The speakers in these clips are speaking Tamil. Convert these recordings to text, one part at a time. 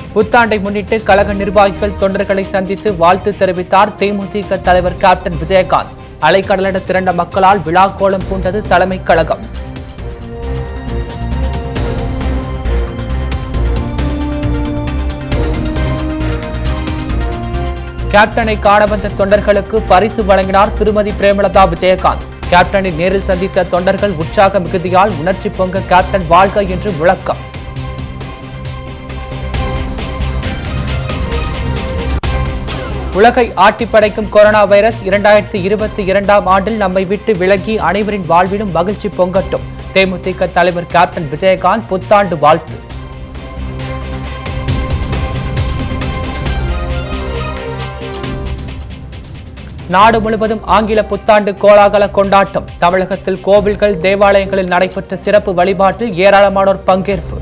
புத்தாண்டை முன்னிட்டு கழக நிர்வாகிகள் தொண்டர்களை சந்தித்து வாழ்த்து தெரிவித்தார் தேமுதிக தலைவர் கேப்டன் விஜயகாந்த் அலைக்கடலிட திரண்ட மக்களால் விழா கோலம் பூண்டது தலைமைக் கழகம் கேப்டனை காண வந்த தொண்டர்களுக்கு பரிசு வழங்கினார் திருமதி பிரேமலதா விஜயகாந்த் கேப்டனை நேரில் சந்தித்த தொண்டர்கள் உற்சாக மிகுதியால் உணர்ச்சி பொங்க கேப்டன் வாழ்க என்று விளக்கம் உலகை ஆட்டிப்படைக்கும் கொரோனா வைரஸ் இரண்டாயிரத்தி இருபத்தி இரண்டாம் ஆண்டில் நம்மை விட்டு விலகி அனைவரின் வாழ்விலும் மகிழ்ச்சி பொங்கட்டும் தேமுதிக தலைவர் கேப்டன் விஜயகாந்த் புத்தாண்டு வாழ்த்து நாடு முழுவதும் ஆங்கில புத்தாண்டு கோலாகல கொண்டாட்டம் தமிழகத்தில் கோவில்கள் தேவாலயங்களில் நடைபெற்ற சிறப்பு வழிபாட்டில் ஏராளமானோர் பங்கேற்பு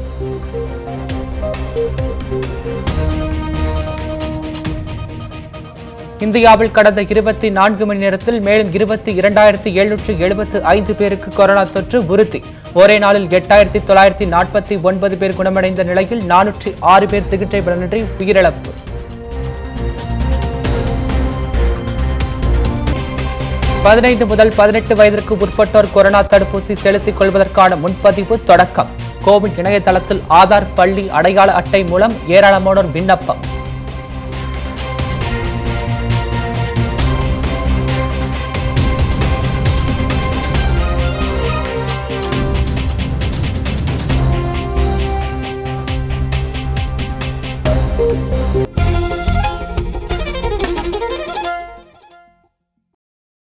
இந்தியாவில் கடந்த இருபத்தி நான்கு மணி நேரத்தில் மேலும் இருபத்தி இரண்டாயிரத்தி எழுநூற்று எழுபத்து ஐந்து பேருக்கு கொரோனா தொற்று உறுதி ஒரே நாளில் எட்டாயிரத்தி தொள்ளாயிரத்தி நாற்பத்தி ஒன்பது பேர் குணமடைந்த நிலையில் நானூற்றி ஆறு பேர் சிகிச்சை பலனின்றி உயிரிழப்பு பதினைந்து முதல் பதினெட்டு வயதிற்கு உட்பட்டோர் கொரோனா தடுப்பூசி செலுத்திக் கொள்வதற்கான முன்பதிவு தொடக்கம் கோவிட் இணையதளத்தில் ஆதார் பள்ளி அடையாள அட்டை மூலம் ஏராளமானோர் விண்ணப்பம்